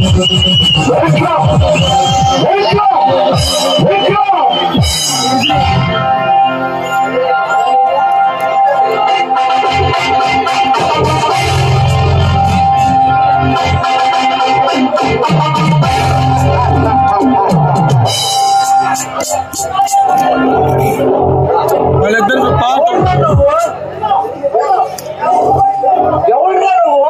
వాళ్ళిద్దరికి పాప ఎవరురా నువ్వు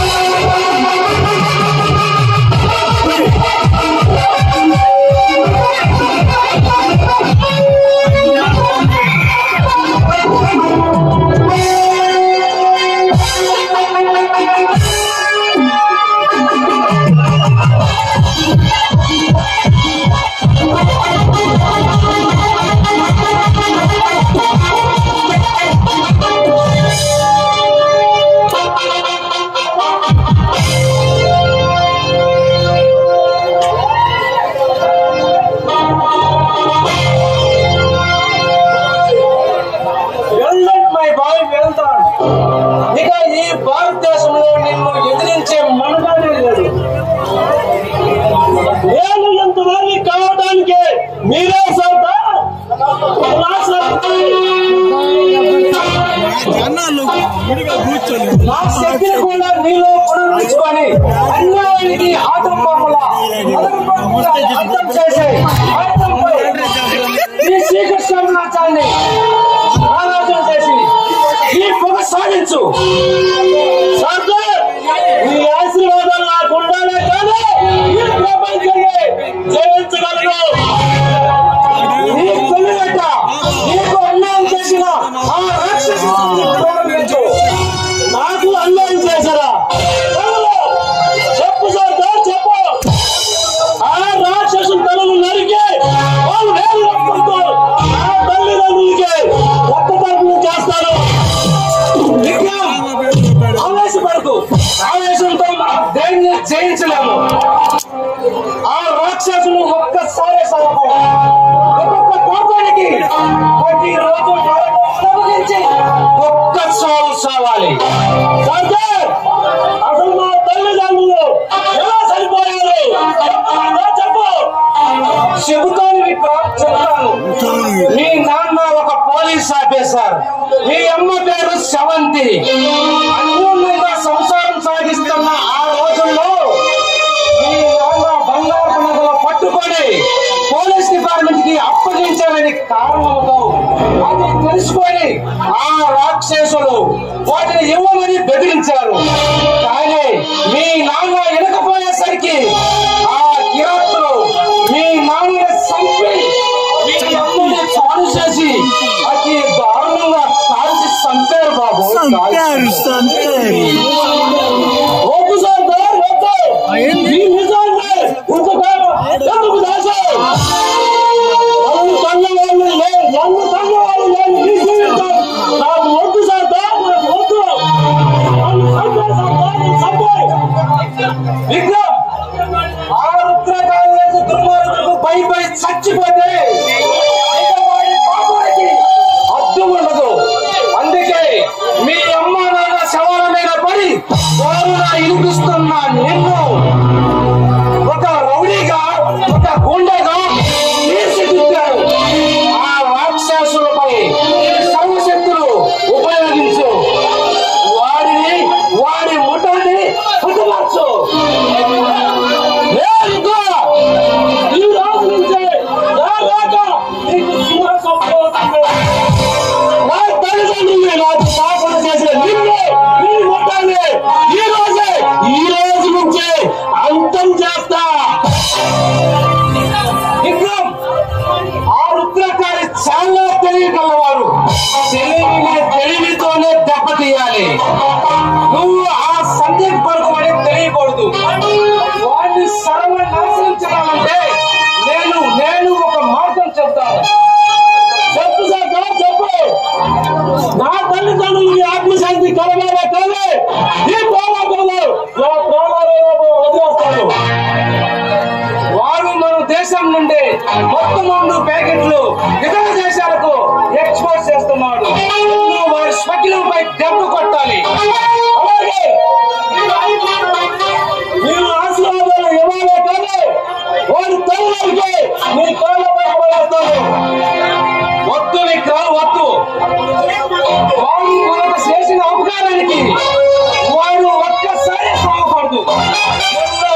వెళ్ళండి మై బాయ్ వెళ్తాను ఇక ఈ భారతదేశంలో నిన్ను ఎదిరించే మనగానే లేదు నేను ఎంతమంది కావడానికి మీరే సౌదా జనాలు విడిగా కూర్చొని నా శక్తిని కూడా నీలో పునరుద్ధరించుకొని అన్యాయానికి ఆటంకముల అర్థం చేసే ఆటంపై ఈ శ్రీకృష్ణ నాచాన్ని ఆలోచన చేసి ఈ పొగ సాధించు సర్దార్ ఈ ఆశీర్వాదాలు నాకు ఉండాలే కానీ ఈ ప్రపంచాన్ని జయించగలను నీ కొల్లుగట్ట నీకు అన్యాయం చేసిన ఆ రాక్షసుని ప్రారంభించు నాకు అన్యాయం చేశారా తలలు, చెప్పు సర్దార్ చెప్పు ఆ రాక్షసుని తలను నరికి వాళ్ళు వేలు రక్తంతో ఆ తల్లిదండ్రులకి రక్త తర్పణం చేస్తారు విక్రమ్, ఆవేశపడకు ఆవేశంతో మనం దేన్ని జయించలేము ఆ రాక్షసులు ఒక్కసారి సలభం ఒక్కొక్క కోపానికి ప్రతి రోజు మరణం అనుభవించి ఒక్క సావు సావాలి సర్దార్ అసలు మా తల్లిదండ్రులు ఎలా చనిపోయారు చెప్తారా చెప్పు చెబుతాను విక్రమ్ చెబుతాను మీ నాన్న ఒక పోలీస్ ఆఫీసర్ మీ అమ్మ పేరు శవంతి అన్యోన్యంగా సంసారం సాగిస్తున్న ఆ రోజుల్లో మీ నాన్న బంగారు నగలు పట్టుకొని పోలీస్ డిపార్ట్మెంట్ కి అప్పగించాలని కారణంతో అది తెలుసుకొని ఆ రాక్షసులు వాటిని ఇవ్వమని బెదిరించారు కానీ మీ నాన్న వెనకపోయేసరికి ఆ కిరాత్తులు మీ నాన్నని చంపి మీ అమ్మని చాలు చేసి అతి దారుణంగా కాల్చి చంపారు బాబు సంపారు సంపారు ఒప్పు సార్ దారి ఒప్పు ఈ నిజాన్ని ఉంచుతారు ఎందుకు దాచావు నన్ను తన్నవాళ్ళు లే నన్ను తన్నవాళ్ళు లేని నీ జీవితం నాకు వద్దు సార్ దారి నాకు వద్దు నన్ను చంపే సార్ దారి చంపే విక్రమ్ ఆ రుద్రకాళేశ్వర దుర్మార్గులకు భయపడి చచ్చిపోతే ఇక వాడి పాపానికి అడ్డు ఉండదు అందుకే మీ అమ్మ నాన్న శవాల మీద పడి దారుణ ఇనిపిస్తున్న నిన్ను ఒక రౌడీగా ఒక గుండెగా తీర్చిదిద్దారు ఆ రాక్షసులపై సర్వశక్తులు ఉపయోగించు వాడిని వాడి ముఠాన్ని హతమార్చు లేదు ఈ రోజు నుంచే నా రాక నీకు సింహాసనం పోతుంది. నా తల్లిదండ్రుల్ని నాకు పాపన చేసిన నిన్నే నీ ముఠాన్ని ఈ రోజే ఈ రోజు నుంచే అంతం చేస్తా విక్రమ్ ఆ రుద్రకారి చాలా తెలియగలవారు తెలివిని తెలివితోనే దెబ్బతీయాలి నువ్వు ఆ సందేహ పడుకోమని తెలియకూడదు వాడిని సర్వనాశనం చేయాలంటే నేను నేను ఒక మార్గం చెప్తాను చెప్పు సార్ కదా చెప్పు నా తల్లిదండ్రులు ఈ ఆత్మశాంతి కలగాలే కానీ ఈ పోరాటంలో నా ప్రాణాలను వదిలేస్తాను వారు మన దేశం నుండి మొత్తం రెండు ప్యాకెట్లు ఇతర దేశాలకు ఎక్స్పోర్ట్ చేస్తున్నాడు నువ్వు వారి స్వకిలంపై దెబ్బ కొట్టాలి అలాగే మీరు ఆశీర్వాదాలు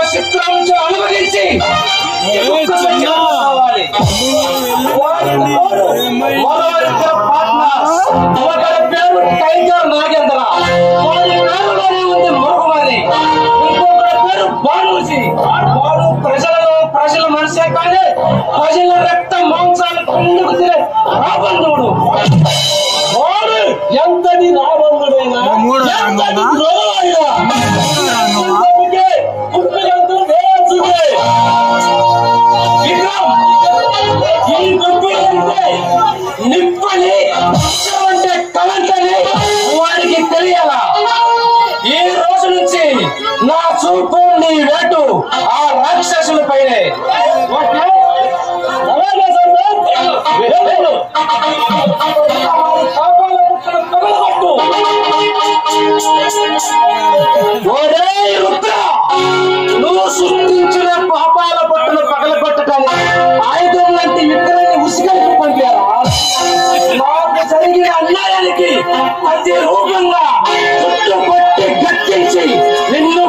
చిత్రాంశం అనుమతించి ఈ కుక్క సంఖ్య కావాలి. వారి తోడు మరో ఇద్దరు partners. ఒకరి పేరు టైగర్ నాగేంద్ర వారి పేరులోనే ఉంది మృగమని ఇంకొకరి పేరు బాణూజీ వాడు ప్రజలలో ప్రజల మనసే కానీ ప్రజల రక్త మాంసాలు పిండుకు తినే రాబంధుడు వాడు ఎంతటి రాబంధుడైనా మూడో ఎంతటి రంగమా? ద్రోహమైనా ఎంతటికే పుట్టుకంటూ వేయాల్సిందే విక్రమ్ ఈ గుర్తులంటే నిప్పని అంటే కలంటని వారికి తెలియాలా ఈ రోజు నుంచి నా చూపు నీ వేటు ఆ రాక్షసుల పైనే ఓకే? అలాగే సర్దార్. వెళ్ళు. వారి పాపాల పుట్టను పగలగొట్టు. ఒరేయ్ రుద్ర నువ్వు సృష్టించిన పాపాల పట్టును పగలగొట్టడానికి ఆయుధం లాంటి విగ్రహాన్ని ఉసిగలిపి పంపారా నాకు జరిగిన అన్యాయానికి ప్రతి రూపంగా చుట్టుపట్టి గట్టించి నిన్ను